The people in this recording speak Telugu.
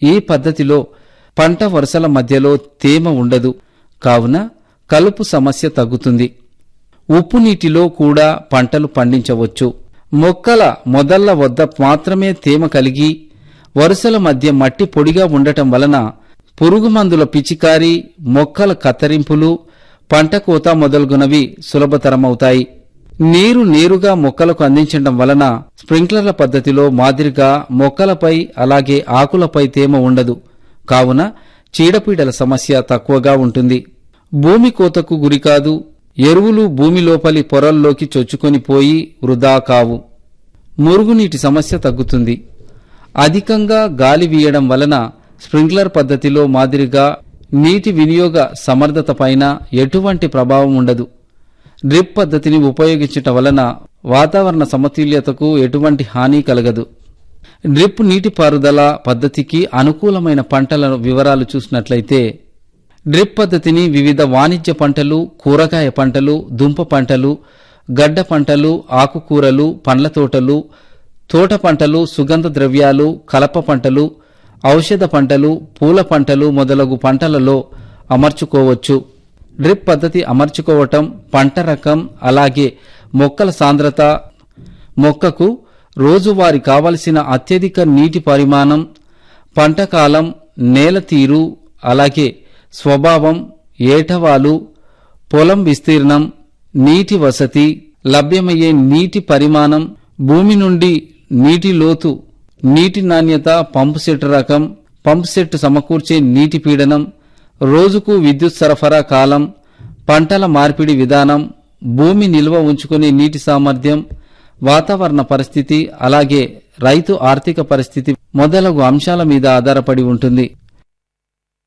ఈ పద్ధతిలో పంట వరుసల మధ్యలో తేమ ఉండదు కావున కలుపు సమస్య తగ్గుతుంది ఉప్పు నీటిలో కూడా పంటలు పండించవచ్చు మొక్కల మొదళ్ల వద్ద మాత్రమే తేమ కలిగి వరుసల మధ్య మట్టి పొడిగా ఉండటం వలన పురుగు మందుల పిచికారీ మొక్కల కత్తిరింపులు పంట కోత మొదలగునవి సులభతరమవుతాయి నీరు నేరుగా మొక్కలకు అందించడం వలన స్ప్రింక్లర్ల పద్ధతిలో మాదిరిగా మొక్కలపై అలాగే ఆకులపై తేమ ఉండదు కావున చీడపీడల సమస్య తక్కువగా ఉంటుంది భూమి కోతకు గురికాదు ఎరువులు భూమి లోపలి పొరల్లోకి చొచ్చుకొని పోయి వృధా కావు మురుగునీటి సమస్య తగ్గుతుంది అధికంగా గాలి వీయడం వలన స్ప్రింక్లర్ పద్ధతిలో మాదిరిగా నీటి వినియోగ సమర్థత పైన ఎటువంటి ప్రభావం ఉండదు డ్రిప్ పద్ధతిని ఉపయోగించటం వలన వాతావరణ సమతుల్యతకు ఎటువంటి హాని కలగదు డ్రిప్ నీటిపారుదల పద్ధతికి అనుకూలమైన పంటల వివరాలు చూసినట్లయితే డ్రిప్ పద్ధతిని వివిధ వాణిజ్య పంటలు కూరగాయ పంటలు దుంప పంటలు గడ్డ పంటలు ఆకుకూరలు పండ్ల తోటలు తోట పంటలు సుగంధ ద్రవ్యాలు కలప పంటలు ఔషధ పంటలు పూల పంటలు మొదలగు పంటలలో అమర్చుకోవచ్చు డ్రిప్ పద్ధతి అమర్చుకోవటం పంట రకం అలాగే మొక్కల సాంద్రత మొక్కకు రోజువారీ కావలసిన అత్యధిక నీటి పరిమాణం పంట కాలం నేల తీరు అలాగే స్వభావం ఏటవాలు పొలం విస్తీర్ణం నీటి వసతి లభ్యమయ్యే నీటి పరిమాణం భూమి నుండి నీటి లోతు నీటి నాణ్యత పంపు సెట్ రకం పంపు సెట్ సమకూర్చే నీటి పీడనం రోజుకు విద్యుత్ సరఫరా కాలం పంటల మార్పిడి విధానం భూమి నిల్వ ఉంచుకునే నీటి సామర్థ్యం వాతావరణ పరిస్థితి అలాగే రైతు ఆర్థిక పరిస్థితి మొదలగు అంశాల మీద ఆధారపడి ఉంటుంది